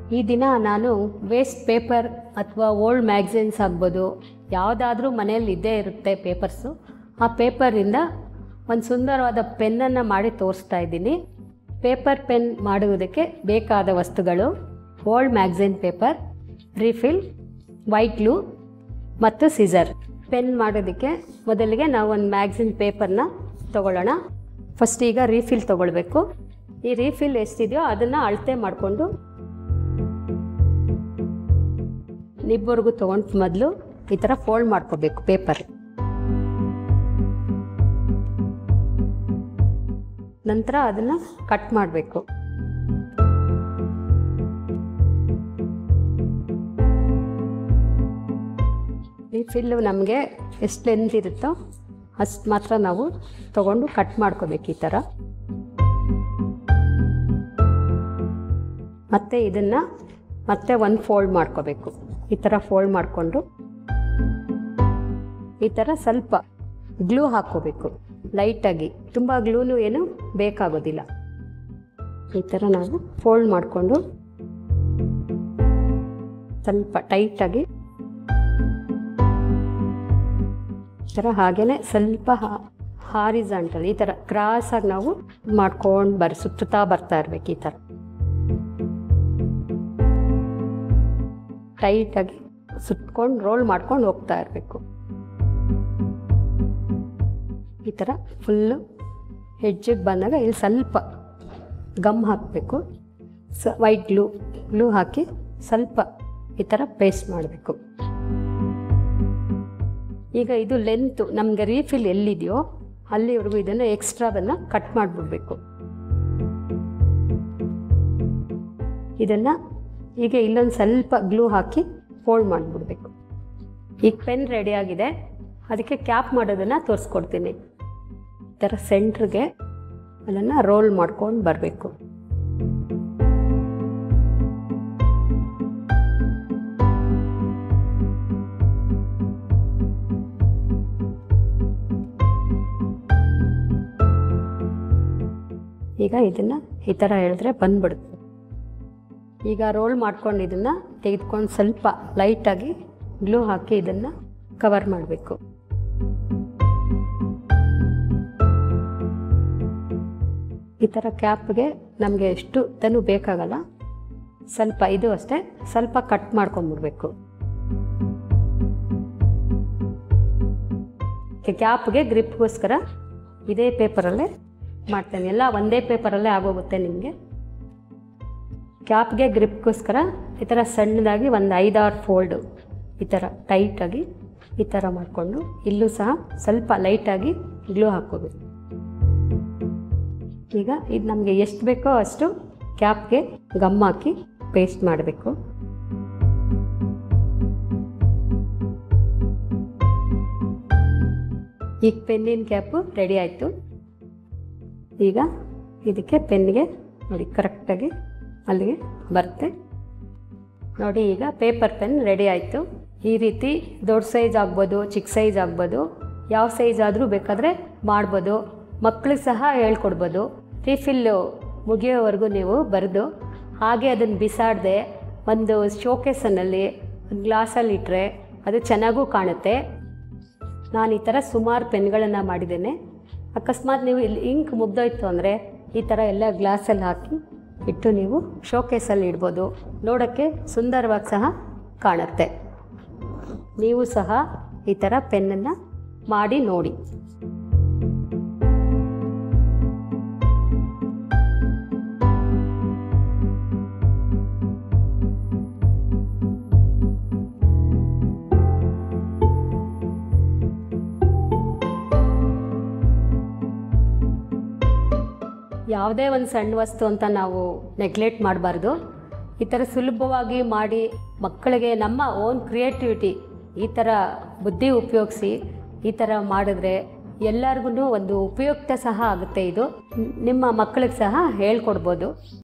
ಈ ದಿನ ನಾನು ವೇಸ್ಟ್ ಪೇಪರ್ ಅಥವಾ ಓಲ್ಡ್ ಮ್ಯಾಗ್ಝಿನ್ಸ್ ಆಗ್ಬೋದು ಯಾವುದಾದ್ರೂ ಮನೆಯಲ್ಲಿ ಇದ್ದೇ ಇರುತ್ತೆ ಪೇಪರ್ಸು ಆ ಪೇಪರಿಂದ ಒಂದು ಸುಂದರವಾದ ಪೆನ್ನನ್ನು ಮಾಡಿ ತೋರಿಸ್ತಾ ಇದ್ದೀನಿ ಪೇಪರ್ ಪೆನ್ ಮಾಡುವುದಕ್ಕೆ ಬೇಕಾದ ವಸ್ತುಗಳು old magazine paper refill white glue ಮತ್ತು ಸಿಸರ್ ಪೆನ್ ಮಾಡೋದಕ್ಕೆ ಮೊದಲಿಗೆ ನಾವು ಒಂದು ಮ್ಯಾಗ್ಝಿನ್ ಪೇಪರ್ನ ತಗೊಳ್ಳೋಣ ಫಸ್ಟ್ ಈಗ ರೀಫಿಲ್ ತೊಗೊಳ್ಬೇಕು ಈ ರೀಫಿಲ್ ಎಷ್ಟಿದೆಯೋ ಅದನ್ನು ಅಳತೆ ಮಾಡಿಕೊಂಡು ನಿಬ್ಬವರೆಗೂ ತೊಗೊಂಡು ಮೊದಲು ಈ ಥರ ಫೋಲ್ಡ್ ಮಾಡ್ಕೋಬೇಕು ಪೇಪರ್ ನಂತರ ಅದನ್ನು ಕಟ್ ಮಾಡಬೇಕು ಈ ಫಿಲ್ಲು ನಮಗೆ ಎಷ್ಟು ಲೆಂತ್ ಇರುತ್ತೋ ಅಷ್ಟು ಮಾತ್ರ ನಾವು ತಗೊಂಡು ಕಟ್ ಮಾಡ್ಕೋಬೇಕು ಈ ಥರ ಮತ್ತು ಇದನ್ನು ಮತ್ತೆ ಒಂದು ಫೋಲ್ಡ್ ಮಾಡ್ಕೋಬೇಕು ಈ ಥರ ಫೋಲ್ಡ್ ಮಾಡಿಕೊಂಡು ಈ ಥರ ಸ್ವಲ್ಪ ಗ್ಲೂ ಹಾಕ್ಕೋಬೇಕು ಲೈಟಾಗಿ ತುಂಬ ಗ್ಲೂನು ಏನು ಬೇಕಾಗೋದಿಲ್ಲ ಈ ಥರ ನಾವು ಫೋಲ್ಡ್ ಮಾಡಿಕೊಂಡು ಸ್ವಲ್ಪ ಟೈಟಾಗಿ ಈ ಥರ ಹಾಗೇ ಸ್ವಲ್ಪ ಹಾರಿಜಾಂಟಲ್ ಈ ಥರ ಕ್ರಾಸಾಗಿ ನಾವು ಮಾಡ್ಕೊಂಡು ಬರ್ ಸುತ್ತುತ್ತಾ ಬರ್ತಾ ಇರ್ಬೇಕು ಈ ಥರ ಟೈಟಾಗಿ ಸುತ್ಕೊಂಡು ರೋಲ್ ಮಾಡ್ಕೊಂಡು ಹೋಗ್ತಾ ಇರಬೇಕು ಈ ಥರ ಫುಲ್ಲು ಹೆಜ್ಜೆಗೆ ಬಂದಾಗ ಇಲ್ಲಿ ಸ್ವಲ್ಪ ಗಮ್ ಹಾಕಬೇಕು ಸ ವೈಟ್ ಗ್ಲೂ ಗ್ಲೂ ಹಾಕಿ ಸ್ವಲ್ಪ ಈ ಥರ ಪೇಸ್ಟ್ ಮಾಡಬೇಕು ಈಗ ಇದು ಲೆಂತು ನಮಗೆ ರೀಫಿಲ್ ಎಲ್ಲಿದೆಯೋ ಅಲ್ಲಿವರೆಗೂ ಇದನ್ನು ಎಕ್ಸ್ಟ್ರಾವನ್ನು ಕಟ್ ಮಾಡಿಬಿಡ್ಬೇಕು ಇದನ್ನು ಈಗ ಇಲ್ಲೊಂದು ಸ್ವಲ್ಪ ಗ್ಲೂ ಹಾಕಿ ಫೋಲ್ಡ್ ಮಾಡಿಬಿಡ್ಬೇಕು ಈಗ ಪೆನ್ ರೆಡಿಯಾಗಿದೆ ಅದಕ್ಕೆ ಕ್ಯಾಪ್ ಮಾಡೋದನ್ನು ತೋರಿಸ್ಕೊಡ್ತೀನಿ ಈ ಥರ ಸೆಂಟ್ರಿಗೆ ಅದನ್ನು ರೋಲ್ ಮಾಡ್ಕೊಂಡು ಬರಬೇಕು ಈಗ ಇದನ್ನು ಈ ಥರ ಹೇಳಿದ್ರೆ ಬಂದ್ಬಿಡುತ್ತೆ ಈಗ ರೋಲ್ ಮಾಡ್ಕೊಂಡು ಇದನ್ನು ತೆಗೆದುಕೊಂಡು ಸ್ವಲ್ಪ ಲೈಟಾಗಿ ಗ್ಲೂ ಹಾಕಿ ಇದನ್ನು ಕವರ್ ಮಾಡಬೇಕು ಈ ಥರ ಕ್ಯಾಪ್ಗೆ ನಮಗೆ ಎಷ್ಟು ತನೂ ಬೇಕಾಗಲ್ಲ ಸ್ವಲ್ಪ ಇದು ಅಷ್ಟೇ ಸ್ವಲ್ಪ ಕಟ್ ಮಾಡ್ಕೊಂಬಿಡ್ಬೇಕು ಕ್ಯಾಪ್ಗೆ ಗ್ರಿಪ್ಗೋಸ್ಕರ ಇದೇ ಪೇಪರಲ್ಲೇ ಮಾಡ್ತೇನೆ ಎಲ್ಲ ಒಂದೇ ಪೇಪರಲ್ಲೇ ಆಗೋಗುತ್ತೆ ನಿಮಗೆ ಕ್ಯಾಪ್ಗೆ ಗ್ರಿಪ್ಗೋಸ್ಕರ ಈ ಥರ ಸಣ್ಣದಾಗಿ ಒಂದು ಐದಾರು ಫೋಲ್ಡು ಈ ಥರ ಟೈಟಾಗಿ ಈ ಥರ ಮಾಡಿಕೊಂಡು ಇಲ್ಲೂ ಸಹ ಸ್ವಲ್ಪ ಲೈಟಾಗಿ ಗ್ಲೂ ಹಾಕ್ಕೋಬೇಕು ಈಗ ಇದು ನಮಗೆ ಎಷ್ಟು ಬೇಕೋ ಅಷ್ಟು ಕ್ಯಾಪ್ಗೆ ಗಮ್ ಹಾಕಿ ಪೇಸ್ಟ್ ಮಾಡಬೇಕು ಈಗ ಪೆನ್ನಿನ ಕ್ಯಾಪು ರೆಡಿ ಆಯಿತು ಈಗ ಇದಕ್ಕೆ ಪೆನ್ನಿಗೆ ನೋಡಿ ಕರೆಕ್ಟಾಗಿ ಅಲ್ಲಿಗೆ ಬರುತ್ತೆ ನೋಡಿ ಈಗ ಪೇಪರ್ ಪೆನ್ ರೆಡಿ ಆಯಿತು ಈ ರೀತಿ ದೊಡ್ಡ ಸೈಜ್ ಆಗ್ಬೋದು ಚಿಕ್ಕ ಸೈಜ್ ಆಗ್ಬೋದು ಯಾವ ಸೈಜ್ ಆದರೂ ಬೇಕಾದರೆ ಮಾಡ್ಬೋದು ಮಕ್ಕಳಿಗೆ ಸಹ ಹೇಳ್ಕೊಡ್ಬೋದು ರೀಫಿಲ್ಲು ಮುಗಿಯೋವರೆಗೂ ನೀವು ಬರೆದು ಹಾಗೆ ಅದನ್ನು ಬಿಸಾಡದೆ ಒಂದು ಶೋಕೇಸನಲ್ಲಿ ಒಂದು ಗ್ಲಾಸಲ್ಲಿ ಇಟ್ಟರೆ ಅದು ಚೆನ್ನಾಗೂ ಕಾಣುತ್ತೆ ನಾನು ಈ ಥರ ಸುಮಾರು ಪೆನ್ಗಳನ್ನು ಮಾಡಿದ್ದೇನೆ ಅಕಸ್ಮಾತ್ ನೀವು ಇಲ್ಲಿ ಇಂಕ್ ಮುಗ್ದೋಯ್ತು ಅಂದರೆ ಈ ಥರ ಎಲ್ಲ ಗ್ಲಾಸಲ್ಲಿ ಹಾಕಿ ಇಟ್ಟು ನೀವು ಶೋಕೇಸಲ್ಲಿ ಇಡ್ಬೋದು ನೋಡೋಕ್ಕೆ ಸುಂದರವಾಗಿ ಸಹ ಕಾಣುತ್ತೆ ನೀವು ಸಹ ಈ ಥರ ಪೆನ್ನನ್ನು ಮಾಡಿ ನೋಡಿ ಯಾವುದೇ ಒಂದು ಸಣ್ಣ ವಸ್ತು ಅಂತ ನಾವು ನೆಗ್ಲೆಕ್ಟ್ ಮಾಡಬಾರ್ದು ಈ ಥರ ಸುಲಭವಾಗಿ ಮಾಡಿ ಮಕ್ಕಳಿಗೆ ನಮ್ಮ ಓನ್ ಕ್ರಿಯೇಟಿವಿಟಿ ಈ ಥರ ಬುದ್ಧಿ ಉಪಯೋಗಿಸಿ ಈ ಥರ ಮಾಡಿದ್ರೆ ಎಲ್ಲರಿಗೂ ಒಂದು ಉಪಯುಕ್ತ ಸಹ ಆಗುತ್ತೆ ಇದು ನಿಮ್ಮ ಮಕ್ಕಳಿಗೆ ಸಹ ಹೇಳ್ಕೊಡ್ಬೋದು